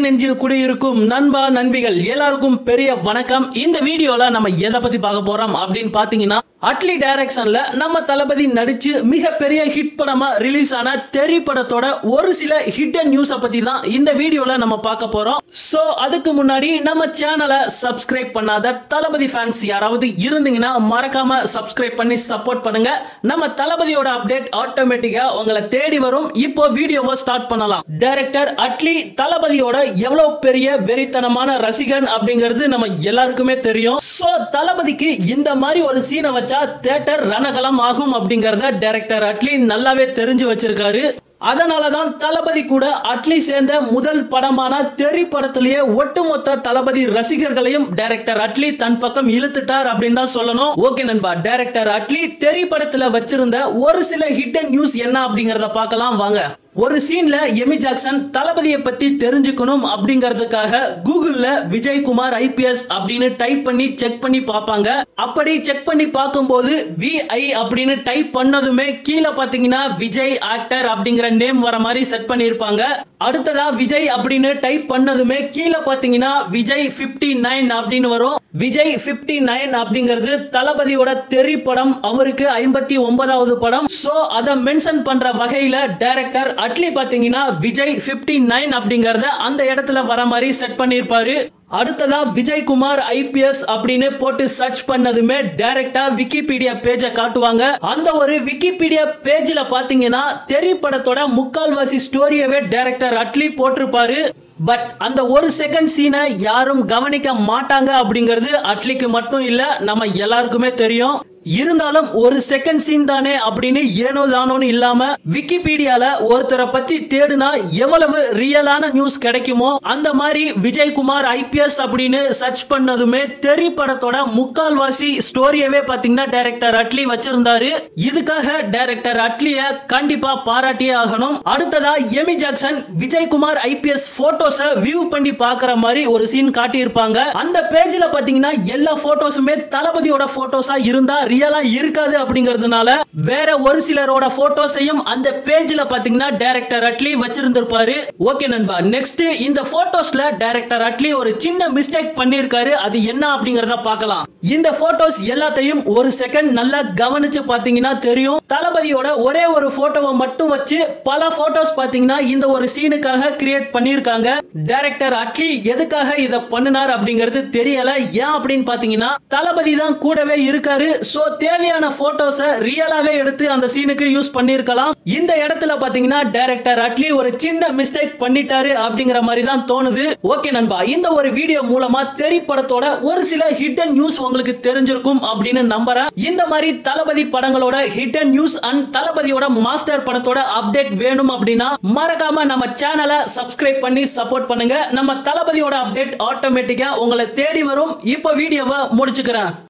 நெஞ்சில் குடியிருக்கும் நண்பா நண்பிகள் எல்லாருக்கும் பெரிய வணக்கம் இந்த வீடியோல நம்ம எதை பத்தி பார்க்க போறோம் அப்படின்னு பாத்தீங்கன்னா அட்லி டைரக்ஷன்ல நம்ம தளபதி நடிச்சு மிகப்பெரிய ஹிட் படமா ரிலீஸ் ஆன தெரி படத்தோட ஒரு சில ஹிட் அண்ட் நியூஸ பத்தி தான் இந்த வீடியோல நம்ம பார்க்க போறோம் சோ அதுக்கு முன்னாடி நம்ம சேனலை சப்ஸ்கிரைப் பண்ணாத தளபதி ஃபேன்ஸ் யாராவது இருந்தீங்கன்னா மறக்காம சப்ஸ்கிரைப் பண்ணி சப்போர்ட் பண்ணுங்க நம்ம தளபதியோட அப்டேட் ஆட்டோமேட்டிக்கா உங்களை தேடி வரும் இப்போ வீடியோவை ஸ்டார்ட் பண்ணலாம் டைரக்டர் அட்லி தளபதியோட எவ்வளவு பெரிய வெறித்தனமான ரசிகன் அப்படிங்கிறது நம்ம எல்லாருக்குமே தெரியும் சோ தளபதிக்கு இந்த மாதிரி ஒரு சீனை வச்சா தேட்டர் ரணகலம் ஆகும் அப்படிங்கறத டைரக்டர் அட்லி நல்லாவே தெரிஞ்சு வச்சிருக்காரு அதனாலதான் தளபதி கூட அட்லி சேர்ந்த முதல் படமான தெரி படத்திலேயே ஒட்டுமொத்த தளபதி ரசிகர்களையும் டைரக்டர் அட்லி தன் பக்கம் இழுத்துட்டார் அப்படின்னு தான் சொல்லணும் ஓகே நண்பா டைரக்டர் அட்லி தெரி படத்துல வச்சிருந்த ஒரு சில ஹிட் அண்ட் நியூஸ் என்ன அப்படிங்கறத பார்க்கலாம் வாங்க ஒரு சீன்ல எமி ஜாக்சன் தளபதியை பத்தி தெரிஞ்சுக்கணும் அப்படிங்கறதுக்காக கூகுள்ல விஜயகுமார் ஐபிஎஸ் அப்படின்னு டைப் பண்ணி செக் பண்ணி பார்ப்பாங்க அப்படி செக் பண்ணி பார்க்கும்போது விஐ அப்படின்னு டைப் பண்ணதுமே கீழே பாத்தீங்கன்னா விஜய் ஆக்டர் அப்படிங்கிற நேம் வர மாதிரி செட் பண்ணிருப்பாங்க அடுத்ததா விஜய் அப்படின்னு டைப் பண்ணதுமே கீழே பாத்தீங்கன்னா விஜய் 59 நைன் அப்படின்னு வரும் விஜய் 59 நைன் அப்படிங்கிறது தளபதியோட தெரி படம் அவருக்கு ஐம்பத்தி ஒன்பதாவது படம் சோ அதை மென்ஷன் பண்ற வகையில டைரக்டர் அட்லி பாத்தீங்கன்னா விஜய் 59 நைன் அப்படிங்கறத அந்த இடத்துல வர மாதிரி செட் பண்ணிருப்பாரு அடுத்ததா விஜயகுமார் ஐபிஎஸ் அப்படின்னு போட்டு சர்ச் பண்ணதுமே டைரக்டா விக்கிபீடியா பேஜை காட்டுவாங்க அந்த ஒரு விக்கிபீடியா பேஜ்ல பாத்தீங்கன்னா தெரி படத்தோட முக்கால்வாசி ஸ்டோரியவே டைரக்டர் அட்லி போட்டிருப்பாரு பட் அந்த ஒரு செகண்ட் சீனை யாரும் கவனிக்க மாட்டாங்க அப்படிங்கிறது அட்லிக்கு மட்டும் இல்ல நம்ம எல்லாருக்குமே தெரியும் இருந்தாலும் ஒரு செகண்ட் சீன் தானே அப்படின்னு ஏனோ தானோன்னு இல்லாம விக்கிபீடியால ஒருத்தரை பத்தி தேடுனா எவ்வளவு ரியலான நியூஸ் கிடைக்குமோ அந்த மாதிரி விஜயகுமார் ஐபிஎஸ் அப்படின்னு சர்ச் பண்ணதுமே தெரி படத்தோட முக்கால்வாசி ஸ்டோரியவே பாத்தீங்கன்னா டைரக்டர் அட்லி வச்சிருந்தாரு இதுக்காக டைரக்டர் அட்லிய கண்டிப்பா பாராட்டியே ஆகணும் அடுத்ததா Amy Jackson Vijayakumar IPS photos view பண்ணி பாக்குற மாதிரி ஒரு சீன் காட்டியிருப்பாங்க அந்த பேஜ்ல பாத்தீங்கன்னா எல்லா போட்டோஸுமே தளபதியோட போட்டோஸா இருந்தா ரியலா இருக்காது அப்படிங்கறதுனால வேற ஒரு சிலரோட போட்டோஸையும் அந்த பேஜ்ல பாத்தீங்கன்னா டைரக்டர் அட்லி வச்சிருந்திருப்பாரு ஓகே நண்பா நெக்ஸ்ட் இந்த போட்டோஸ்ல டைரக்டர் அட்லி ஒரு சின்ன மிஸ்டேக் பண்ணிருக்காரு அது என்ன அப்படிங்கறத பார்க்கலாம் இந்த போட்டோஸ் எல்லாத்தையும் ஒரு செகண்ட் நல்லா கவனிச்சு பாத்தீங்கன்னா தெரியும் தளபதியோட ஒரே ஒரு போட்டோவை மட்டும் வச்சு பல போட்டோஸ் பாத்தீங்கன்னா இந்த ஒரு சீனுக்காக கிரியேட் பண்ணிருக்காங்க டைரக்டர் அட்லி எதுக்காக இத பண்ணினார் அப்படிங்கிறது தெரியல ஏன் அப்படின்னு பாத்தீங்கன்னா தளபதி தான் கூடவே இருக்காரு சோ தேவையான போட்டோஸ ரியலாவே எடுத்து அந்த சீனுக்கு யூஸ் பண்ணிருக்கலாம் இந்த இடத்துல பாத்தீங்கன்னா டைரக்டர் அட்லி ஒரு சின்ன மிஸ்டேக் பண்ணிட்டாரு அப்படிங்கிற மாதிரி தான் தோணுது ஓகே நண்பா இந்த ஒரு வீடியோ மூலமா தெரி படத்தோட ஒரு சில ஹிடன் நியூஸ் உங்களுக்கு தெரிஞ்சிருக்கும் அப்படின்னு நம்புறேன் இந்த மாதிரி தளபதி படங்களோட ஹிடன் நியூஸ் அண்ட் தளபதியோட மாஸ்டர் படத்தோட அப்டேட் வேணும் அப்படின்னா மறக்காம நம்ம சேனலை சப்ஸ்கிரைப் பண்ணி சப்போர்ட் பண்ணுங்க நம்ம தளபதியோட அப்டேட் ஆட்டோமேட்டிக்கா உங்களை தேடி வரும் இப்போ வீடியோவை முடிச்சுக்கிறேன்